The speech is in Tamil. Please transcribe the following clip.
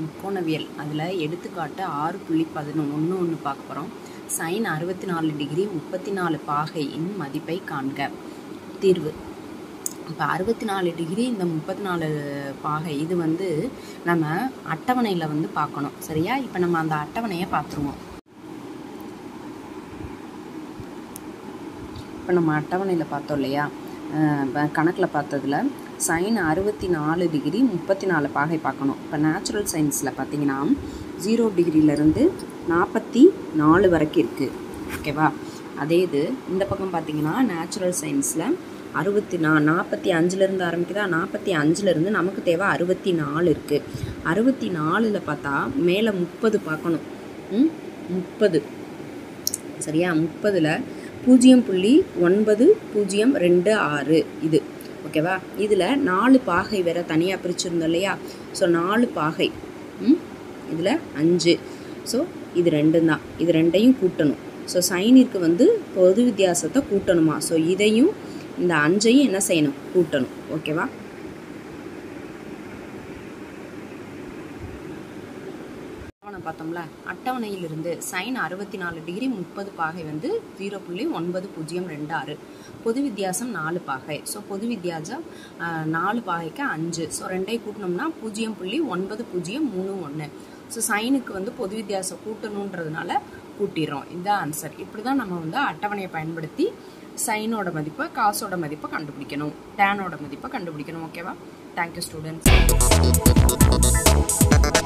முக்கோணவியல் அதில் எடுத்துக்காட்டு ஆறு புள்ளி பதினொன்று ஒன்று ஒன்று பார்க்க போகிறோம் சைன் அறுபத்தி நாலு டிகிரி முப்பத்தி நாலு பாகையின் மதிப்பை காண்க தீர்வு இப்போ அறுபத்தி நாலு டிகிரி இந்த முப்பத்தி நாலு பாகை இது வந்து நம்ம அட்டவணையில் வந்து பார்க்கணும் சரியா இப்போ நம்ம அந்த அட்டவணையை பார்த்துருவோம் இப்போ நம்ம அட்டவணையில் பார்த்தோம் இல்லையா கணக்கில் பார்த்ததுல சைன் அறுபத்தி நாலு டிகிரி முப்பத்தி நாலு பாகை பார்க்கணும் இப்போ நேச்சுரல் சயின்ஸில் பார்த்தீங்கன்னா ஜீரோ டிகிரியிலேருந்து நாற்பத்தி நாலு வரைக்கும் இருக்குது ஓகேவா அதே இது இந்த பக்கம் பார்த்தீங்கன்னா நேச்சுரல் சயின்ஸில் அறுபத்தி நா நாற்பத்தி அஞ்சுலேருந்து ஆரம்பிக்குதா நாற்பத்தி அஞ்சுலேருந்து நமக்கு தேவை அறுபத்தி நாலு இருக்குது அறுபத்தி நாலில் பார்த்தா மேலே முப்பது பார்க்கணும் ம் முப்பது சரியா முப்பதில் பூஜ்ஜியம் புள்ளி ஒன்பது பூஜ்ஜியம் ரெண்டு ஆறு இது ஓகேவா இதில் நாலு பாகை வேற தனியாக பிரிச்சிருந்தோம் இல்லையா ஸோ நாலு பாகை ம் இதில் அஞ்சு ஸோ இது ரெண்டும் தான் இது ரெண்டையும் கூட்டணும் ஸோ சைனிற்கு வந்து பொது வித்தியாசத்தை கூட்டணுமா ஸோ இதையும் இந்த அஞ்சையும் என்ன செய்யணும் கூட்டணும் ஓகேவா அட்டவணை பார்த்தோம்ல அட்டவணையிலிருந்து சைன் அறுபத்தி நாலு டிகிரி முப்பது பாகை வந்து ஜீரோ புள்ளி ஒன்பது பூஜ்ஜியம் ரெண்டு ஆறு பொது வித்தியாசம் நாலு பாகை ஸோ பொது வித்தியாசம் நாலு பாகைக்கு அஞ்சு ஸோ ரெண்டையும் கூட்டினோம்னா பூஜ்ஜியம் புள்ளி ஒன்பது பூஜ்ஜியம் மூணு ஒன்று ஸோ சைனுக்கு வந்து பொது வித்தியாசம் கூட்டணுன்றதுனால கூட்டிடுறோம் இதுதான் ஆன்சர் இப்படி தான் நம்ம வந்து அட்டவணையை பயன்படுத்தி சைனோட மதிப்பை காசோட மதிப்பை கண்டுபிடிக்கணும் டேனோட மதிப்பை கண்டுபிடிக்கணும் ஓகேவா தேங்க்யூ ஸ்டூடெண்ட்ஸ்